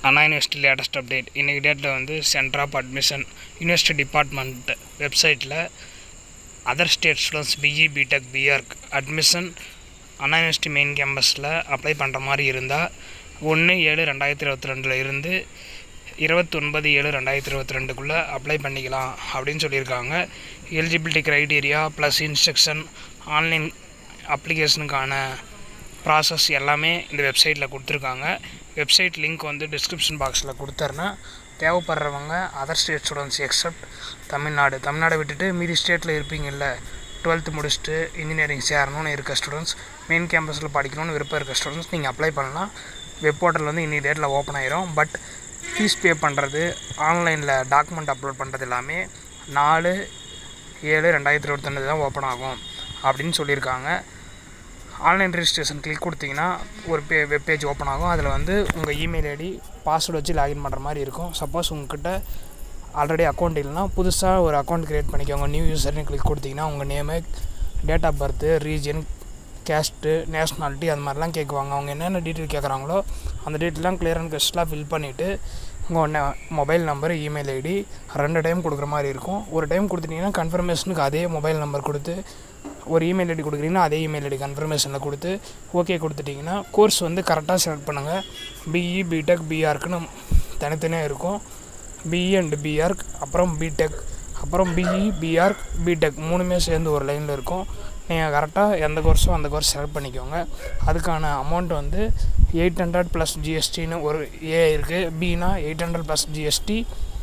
அண்ணா university latest update இன்றைக்கி டேட்டில் வந்து centre of admission university department வெப்சைட்டில் other state students BE BTech BArch admission Anna university main கேம்பஸில் apply பண்ணுற மாதிரி இருந்தால் ஒன்று ஏழு ரெண்டாயிரத்தி இருபத்தி ரெண்டில் இருந்து இருபத்தொன்பது ஏழு ரெண்டாயிரத்தி இருபத்தி ரெண்டுக்குள்ளே அப்ளை பண்ணிக்கலாம் அப்படின்னு சொல்லியிருக்காங்க eligibility criteria plus instruction online அப்ளிகேஷனுக்கான ப்ராசஸ் எல்லாமே இந்த வெப்சைட்டில் கொடுத்துருக்காங்க வெப்சைட் லிங்க் வந்து டிஸ்கிரிப்ஷன் பாக்ஸில் கொடுத்துட்றேன் தேவைப்படுறவங்க other state students except Tamil Nadu தமிழ்நாடை விட்டுட்டு மீதி ஸ்டேட்டில் இருப்பீங்கல்ல டுவெல்த்து முடிச்சுட்டு இன்ஜினியரிங் சேரணும்னு இருக்க ஸ்டூடெண்ட்ஸ் மெயின் கேம்பஸில் படிக்கணும்னு விருப்பம் இருக்க ஸ்டூடெண்ட்ஸ் நீங்கள் அப்ளை பண்ணலாம் வெப் போர்ட்டல் வந்து இன்னி டேட்டில் ஓப்பன் ஆயிரும் பட் ஃபீஸ் பே பண்ணுறது ஆன்லைனில் டாக்குமெண்ட் அப்லோட் பண்ணுறது எல்லாமே நாலு ஏழு ரெண்டாயிரத்தி இருபத்தொன்று தான் ஓப்பன் ஆகும் அப்படின்னு சொல்லியிருக்காங்க ஆன்லைன் ரெஜிஸ்ட்ரேஷன் கிளிக் கொடுத்தீங்கன்னா ஒரு பே வெப் பேஜ் ஓப்பன் ஆகும் அதில் வந்து உங்கள் இமெயில் ஐடி பாஸ்வேர்டு வச்சு லாகின் பண்ணுற மாதிரி இருக்கும் சப்போஸ் உங்ககிட்ட ஆல்ரெடி அக்கௌண்ட் இல்லைனா புதுசாக ஒரு அக்கௌண்ட் க்ரியேட் பண்ணிக்கோங்க நியூ யூசர்னு கிளிக் கொடுத்தீங்கன்னா உங்கள் name date of birth region caste nationality அது மாதிரிலாம் கேட்குவாங்க அவங்க என்னென்ன டீட்டெயில் கேட்குறாங்களோ அந்த டீட்டெயிலாம் கிளியர் அண்ட் கஸ்ட்லாம் ஃபில் பண்ணிவிட்டு உங்கள் மொபைல் நம்பர் இமெயில் ஐடி ரெண்டு டைம் கொடுக்குற மாதிரி இருக்கும் ஒரு டைம் கொடுத்துட்டிங்கன்னா கன்ஃபர்மேஷனுக்கு அதே மொபைல் நம்பர் கொடுத்து ஒரு இமெயில் ஐடி கொடுக்குறீங்கன்னா அதே இமெயில் ஐடி கன்ஃபர்மேஷனில் கொடுத்து ஓகே கொடுத்துட்டிங்கன்னா கோர்ஸ் வந்து கரெக்டாக செலக்ட் பண்ணுங்கள் பிஇ பிடெக் பிஆர்க்குன்னு தனித்தனியாக இருக்கும் பிஇ அண்ட் பிஆர்க் அப்புறம் பிடெக் அப்புறம் பிஇ பிஆர்க் பிடெக் மூணுமே சேர்ந்து ஒரு லைனில் இருக்கும் நீங்கள் கரெக்டாக எந்த கோர்ஸோ அந்த கோர்ஸ் செலக்ட் பண்ணிக்கோங்க அதுக்கான அமௌண்ட் வந்து எயிட் ஹண்ட்ரட் ப்ளஸ் ஜிஎஸ்டின்னு ஒரு ஏ இருக்குது பினா எயிட் ஹண்ட்ரட் ப்ளஸ் ஜிஎஸ்டி